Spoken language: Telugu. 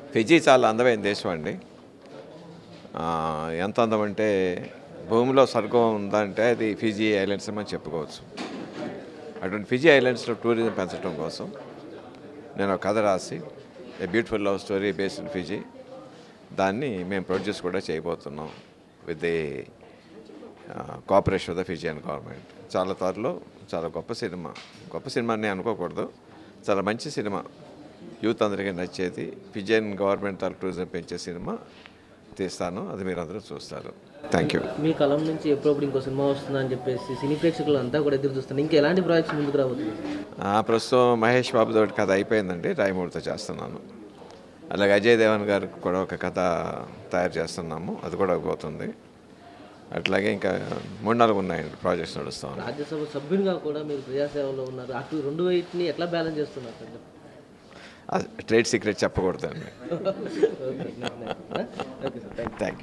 ఫిజీ చాలా అందమైన దేశం అండి ఆ, ఎంత అందం అంటే భూమిలో స్వర్గం ఉందంటే అది ఫిజీ ఐలాండ్స్ అని మనం చెప్పుకోవచ్చు అటువంటి ఫిజీ ఐలాండ్స్లో టూరిజం పెంచడం కోసం నేను ఒక కథ రాసి a beautiful love story based in Fiji దాన్ని మేము ప్రొడ్యూస్ కూడా చేయబోతున్నాం with the cooperation of the Fijian government చాలా త్వరలో చాలా గొప్ప సినిమా గొప్ప సినిమా అని అనుకోకూడదు చాలా మంచి సినిమా యూత్ అందరికీ నచ్చేది ఫిజియన్ గవర్నమెంట్ తరఫు టూరిజం పెంచే సినిమా తీస్తాను అది మీరు అందరూ చూస్తారు థ్యాంక్ యూ మీ కలం నుంచి ఎప్పుడప్పుడు ఇంకో సినిమా వస్తుందని చెప్పేసి సినీ ప్రేక్షకులు అంతా కూడా ఎదురు చూస్తున్నారు ఇంకా ఎలాంటి ప్రాజెక్ట్స్ ముందుకు రాబోతుంది ఆ, ప్రస్తుతం మహేష్ బాబు తోటి కథ అయిపోయిందండి రాయమూడితో చేస్తున్నాను అలాగే అజయ్ దేవన్ గారికి కూడా ఒక కథ తయారు చేస్తున్నాము అది కూడా పోతుంది అట్లాగే ఇంకా మూడు నాలుగు ఉన్నాయండి ప్రాజెక్ట్స్ నడుస్తూ ఉన్నాయి రాజ్యసభ సభ్యునిగా కూడా మీరు ప్రజాసేవలో ఉన్నారు అటు రెండు వైపుని ఎట్లా బ్యాలెన్స్ చేస్తున్నారు సార్ ట్రేడ్ సీక్రెట్ చెప్పకూడదండి ఓకే